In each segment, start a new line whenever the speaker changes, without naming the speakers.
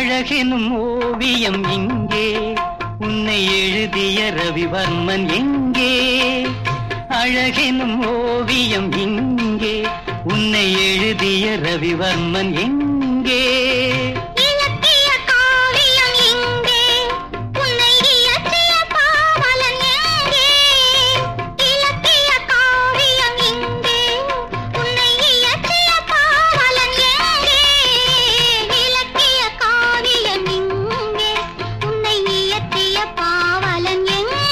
அழகெனும் ஓவியம் இங்கே உன்னை எழுதிய ரவிவர்மன் எங்கே அழகெனும் ஓவியம் இங்கே உன்னை எழுதிய ரவிவர்மன் எங்கே
இலக்கிய காவியம் எங்கே உன்னை இயற்றிய பாவலன் எங்கே இலக்கிய காவியம் எங்கே உன்னை இயற்றிய பாவலன் எங்கே இலக்கிய காவியம் எங்கே உன்னை இயற்றிய பாவலன்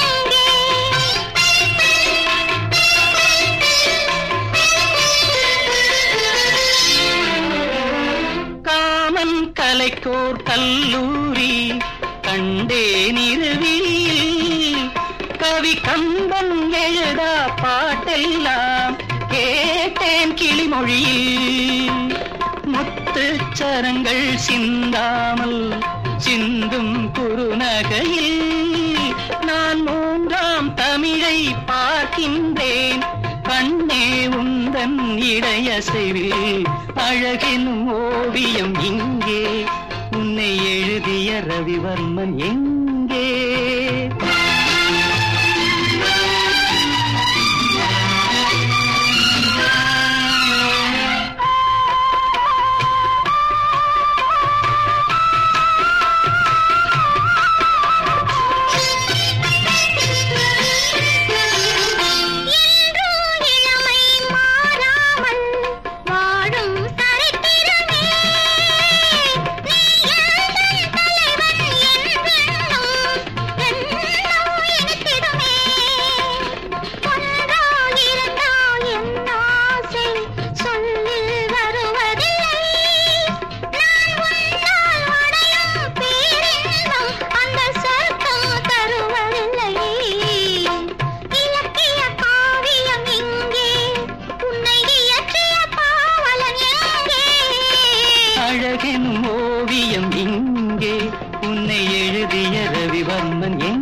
எங்கே
காமன் கலைக்கோர் கல்லூரி கண்டேன் இருவியில் கவி கம்பன் எழுதா பாட்டெல்லாம் கேட்டேன் கிளிமொழியில் முத்துச் சரங்கள் சிந்தாமல் சிந்தும் குறுநகையில் நான் மூன்றாம் தமிழை பார்க்கின்றேன் கண்ணே உந்தன் இடையசைவில் அழகெனும் ஓவியம் இங்கே உன்னை எழுதிய ரவிவர்மன் எங்கே
என்றும் இளமை மாறாமல் வாழும் சரித்திரமே நீ எந்தன் தலைவன் என்றென்னும் எண்ணம் இனித்திடுமே ஒன்றா இரண்டா என் ஆசை சொல்லில் வருவதில்லை நான் உன்னால் அடையும் பேரின்பம் அந்த சொர்க்கம் தருவதில்லை இலக்கிய காவியம் எங்கே உன்னை இயற்றிய பாவலன் எங்கே
அழகெனும் ஓவியம் இங்கே உன்னை எழுதிய ரவிவர்மன் எங்கே